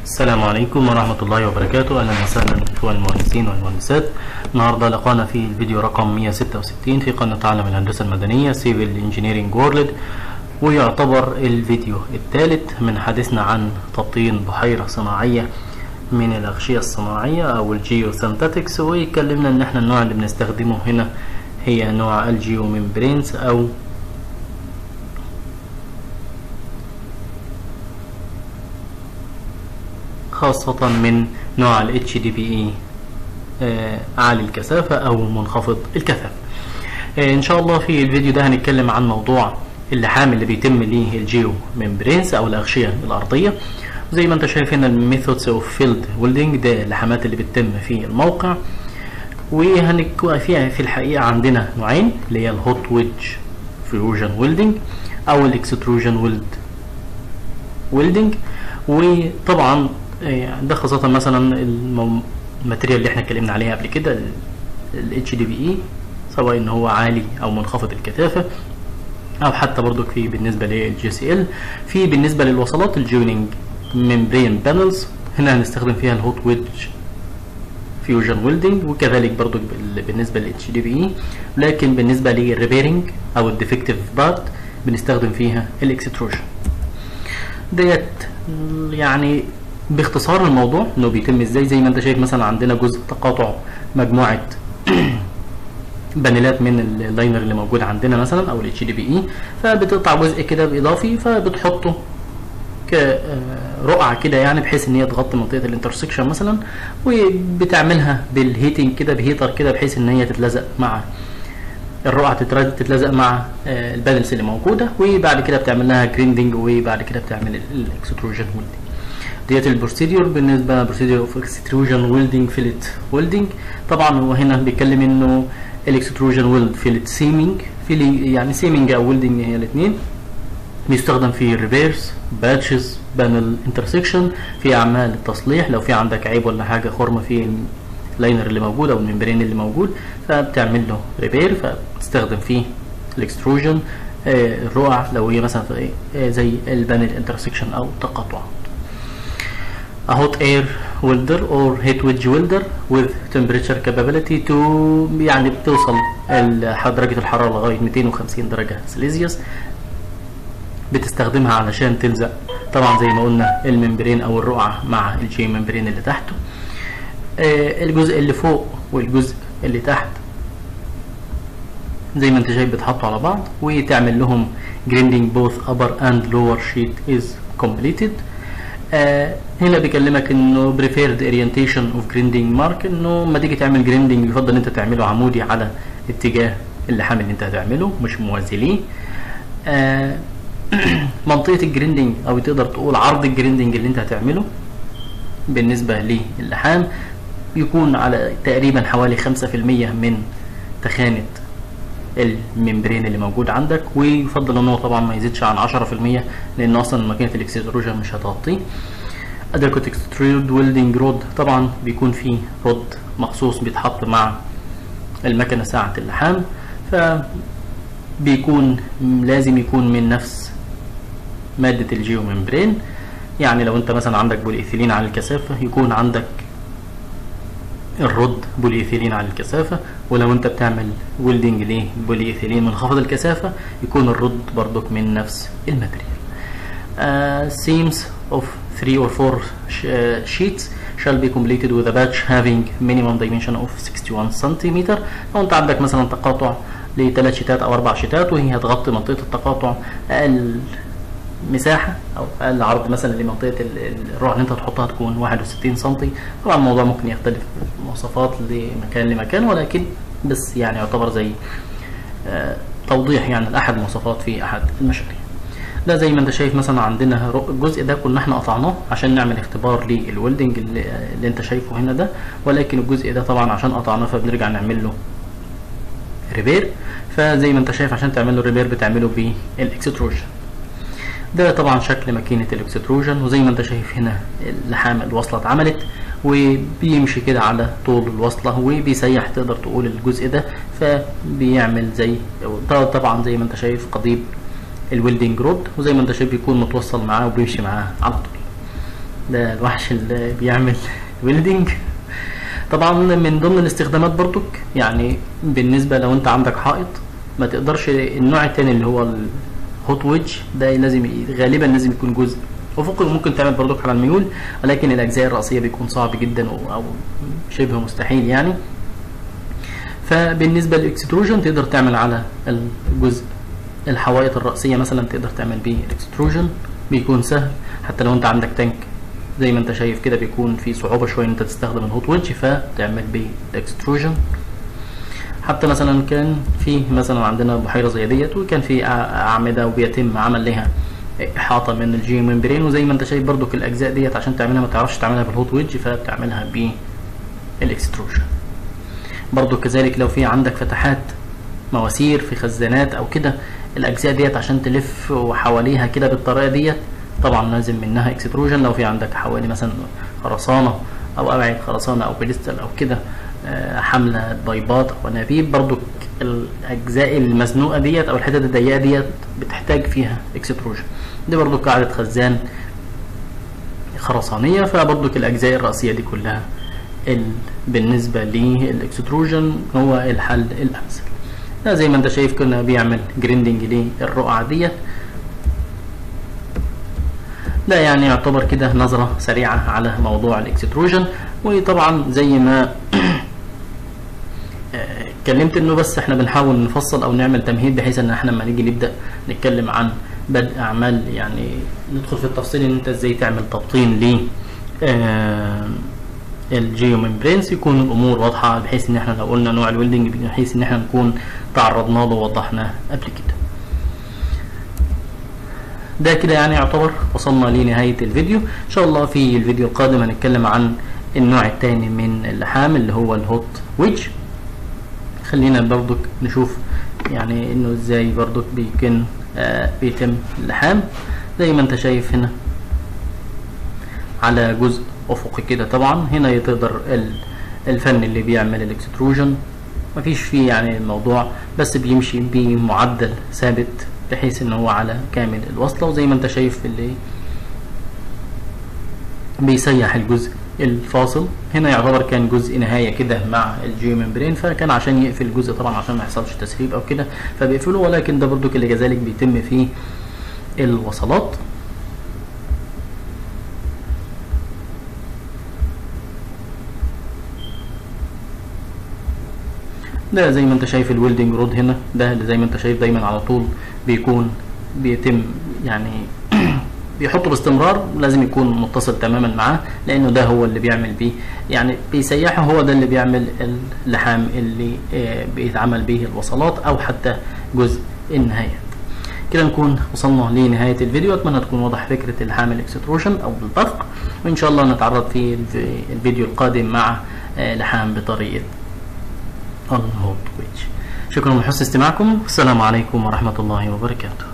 السلام عليكم ورحمة الله وبركاته أهلا وسهلا إخوان المهندسين والمهندسات النهاردة لقانا في الفيديو رقم 166 في قناة عالم الهندسة المدنية سيفل انجينيرينج وورلد ويعتبر الفيديو الثالث من حديثنا عن تبطين بحيرة صناعية من الأغشية الصناعية أو الجيو سنتاتكس ويكلمنا إن احنا النوع اللي بنستخدمه هنا هي نوع الجيو ممبرينز أو خاصة من نوع ال HDPE آه عالي الكثافة أو منخفض الكثافة آه إن شاء الله في الفيديو ده هنتكلم عن موضوع اللحام اللي بيتم ليه الجيو ممبرينز أو الأغشية الأرضية زي ما انت شايف هنا الميثودز اوف فيلد ويلدنج ده اللحامات اللي بتتم في الموقع وهنكون فيها في الحقيقة عندنا نوعين اللي هي الهوت ويدج فيوجن ويلدنج أو الاكستروجن ويلد ويلدنج وطبعا ده خاصة مثلا الماتيريال اللي احنا اتكلمنا عليها قبل كده ال HDPE سواء ان هو عالي او منخفض الكثافة او حتى برضو في بالنسبة لل GCL في بالنسبة للوصلات الجويننج ممبرين بانلز هنا هنستخدم فيها الهوت ويدج فيوجن ويلدنج وكذلك برضو بالنسبة لل HDPE لكن بالنسبة للريبيرنج او الديفكتيف بارت بنستخدم فيها الاكستروجن ديت يعني باختصار الموضوع انه بيتم ازاي زي ما انت شايف مثلا عندنا جزء تقاطع مجموعه بانيلات من اللاينر اللي موجود عندنا مثلا او الاتش دي بي اي فبتقطع جزء كده باضافي فبتحطه كرقعه كده يعني بحيث ان هي تغطي منطقه الانترسكشن مثلا وبتعملها بالهيتنج كده بهيتر كده بحيث ان هي تتلزق مع الرقعه تتلزق مع البانلز اللي موجوده وبعد كده بتعمل لها جريندنج وبعد كده بتعمل الاكستروجن ويلدنج ديت البروسيدور بالنسبه بروسيدور اوف اكستروجن ويلدنج فيلت ويلدنج طبعا هو هنا بيتكلم انه الاكستروجن ويلد فيلت سيمينج في يعني سيمينج او ويلدنج هي الاثنين بيستخدم في الريفيرس باتشز بانل انترسكشن في اعمال التصليح لو في عندك عيب ولا حاجه خرمه في اللاينر اللي موجود او الممبرين اللي موجود فبتعمل له ريبير فبتستخدم فيه الاكستروجن الرقع لو هي مثلا زي البانل انترسكشن او تقاطع a hot air welder or heat wedge welder with temperature capability to يعني بتوصل درجة الحرارة لغاية 250 درجة سليزيوس بتستخدمها علشان تلزق طبعا زي ما قلنا الممبرين او الرقعة مع الجي ممبرين اللي تحته آه الجزء اللي فوق والجزء اللي تحت زي ما انت شايف بيتحطوا على بعض وتعمل لهم grinding both upper and lower sheet is completed آه هنا بيكلمك انه preferred orientation of grinding mark انه لما تيجي تعمل grinding يفضل انت تعمله عمودي على اتجاه اللحام اللي انت هتعمله مش موازي ليه آه منطقة الجريندنج او تقدر تقول عرض الجريندنج اللي انت هتعمله بالنسبة للحام يكون على تقريبا حوالي خمسة في المية من تخانة الممبرين اللي موجود عندك ويفضل ان هو طبعا ما يزيدش عن 10% لان اصلا ماكينه الاكستروجن مش هتغطيه ادركوت اكسترود ويلدنج رود طبعا بيكون فيه رود مخصوص بيتحط مع المكنه ساعه اللحام ف بيكون لازم يكون من نفس ماده الجيو ممبرين يعني لو انت مثلا عندك بوليثيلين على الكثافه يكون عندك الرد بوليثيلين على الكثافة ولو انت بتعمل ويلدنج ليه بوليثيلين منخفض الكثافة يكون الرد برضك من نفس الماتريال uh, seams of 3 or 4 sheets shall be completed with a batch having minimum dimension of 61 cm لو انت عندك مثلا تقاطع لثلاث شتات او اربع شتات وهي هتغطي منطقة التقاطع اقل مساحه او اقل عرض مثلا لمنطقه الرقعه اللي انت هتحطها تكون 61 سم طبعا الموضوع ممكن يختلف مواصفات لمكان لمكان ولكن بس يعني يعتبر زي آه توضيح يعني لاحد المواصفات في احد المشاريع ده زي ما انت شايف مثلا عندنا الجزء ده كنا احنا قطعناه عشان نعمل اختبار للويلدنج اللي, اللي انت شايفه هنا ده ولكن الجزء ده طبعا عشان قطعناه فبنرجع نعمل له ريبير فزي ما انت شايف عشان تعمل له ريبير بتعمله بالاكستروجن ده طبعا شكل ماكينة الاكستروجن وزي ما انت شايف هنا اللحام الوصلة اتعملت وبيمشي كده على طول الوصلة وبيسيح تقدر تقول الجزء ده فبيعمل زي طبعا زي ما انت شايف قضيب الويلدنج رود وزي ما انت شايف بيكون متوصل معاه وبيمشي معاه على طول ده الوحش اللي بيعمل ويلدنج طبعا من ضمن الاستخدامات برضك يعني بالنسبة لو انت عندك حائط ما تقدرش النوع التاني اللي هو الهوت ويدج ده لازم غالبا لازم يكون جزء افقي ممكن تعمل برضك على الميول ولكن الاجزاء الرئيسيه بيكون صعب جدا او شبه مستحيل يعني فبالنسبه للاكستروجن تقدر تعمل على الجزء الحوائط الرئيسيه مثلا تقدر تعمل بيه الاكستروجن بيكون سهل حتى لو انت عندك تانك زي ما انت شايف كده بيكون في صعوبه شويه ان انت تستخدم الهوت ويدج فتعمل بيه الاكستروجن حتى مثلا كان في مثلا عندنا بحيره زي ديت وكان في اعمده وبيتم عمل لها احاطه من الجي ممبرين وزي ما انت شايف برضو الاجزاء ديت عشان تعملها ما تعرفش تعملها بالهوت ويدج فبتعملها بالاكستروجن برضو كذلك لو في عندك فتحات مواسير في خزانات او كده الاجزاء ديت عشان تلف وحواليها كده بالطريقه ديت طبعا لازم منها اكستروجن لو في عندك حوالي مثلا خرسانه او ابعد خرسانه او بليستل او كده حمله بايبات او انابيب برضو الاجزاء المزنوقه ديت او الحتت الضيقه ديت بتحتاج فيها اكستروجن دي برضو قاعده خزان خرسانيه فبرضو الاجزاء الرئيسيه دي كلها بالنسبه للاكستروجن هو الحل الامثل ده زي ما انت شايف كنا بيعمل جريندنج للرقعه ديت ده يعني يعتبر كده نظرة سريعة على موضوع الاكستروجن وطبعا زي ما اتكلمت انه بس احنا بنحاول نفصل او نعمل تمهيد بحيث ان احنا لما نيجي نبدا نتكلم عن بدء اعمال يعني ندخل في التفصيل ان انت ازاي تعمل تبطين ل الجيو ممبرينز يكون الامور واضحه بحيث ان احنا لو قلنا نوع الويلدنج بحيث ان احنا نكون تعرضنا له ووضحناه قبل كده ده كده يعني يعتبر وصلنا لنهاية الفيديو ان شاء الله في الفيديو القادم هنتكلم عن النوع الثاني من اللحام اللي هو الهوت ويدج خلينا برضك نشوف يعني انه ازاي برضك بيكون آه بيتم اللحام زي ما انت شايف هنا على جزء افقي كده طبعا هنا تقدر الفن اللي بيعمل الاكستروجن مفيش فيه يعني الموضوع بس بيمشي بمعدل ثابت بحيث ان هو على كامل الوصلة وزي ما انت شايف اللي بيسيح الجزء الفاصل هنا يعتبر كان جزء نهاية كده مع الجيو ممبرين فكان عشان يقفل الجزء طبعا عشان ما يحصلش تسريب او كده فبيقفله ولكن ده برضو اللي كذلك بيتم فيه الوصلات ده زي ما انت شايف الويلدنج رود هنا ده اللي زي ما انت شايف دايما على طول بيكون بيتم يعني بيحطه باستمرار لازم يكون متصل تماما معاه لانه ده هو اللي بيعمل بيه يعني بيسيحه هو ده اللي بيعمل اللحام اللي بيتعمل به الوصلات او حتى جزء النهايات كده نكون وصلنا لنهاية الفيديو أتمنى تكون واضح فكرة اللحام الاكستروشن أو بالطفق وإن شاء الله نتعرض في الفيديو القادم مع لحام بطريقة الهوت ويتش شكرا لحسن استماعكم والسلام عليكم ورحمة الله وبركاته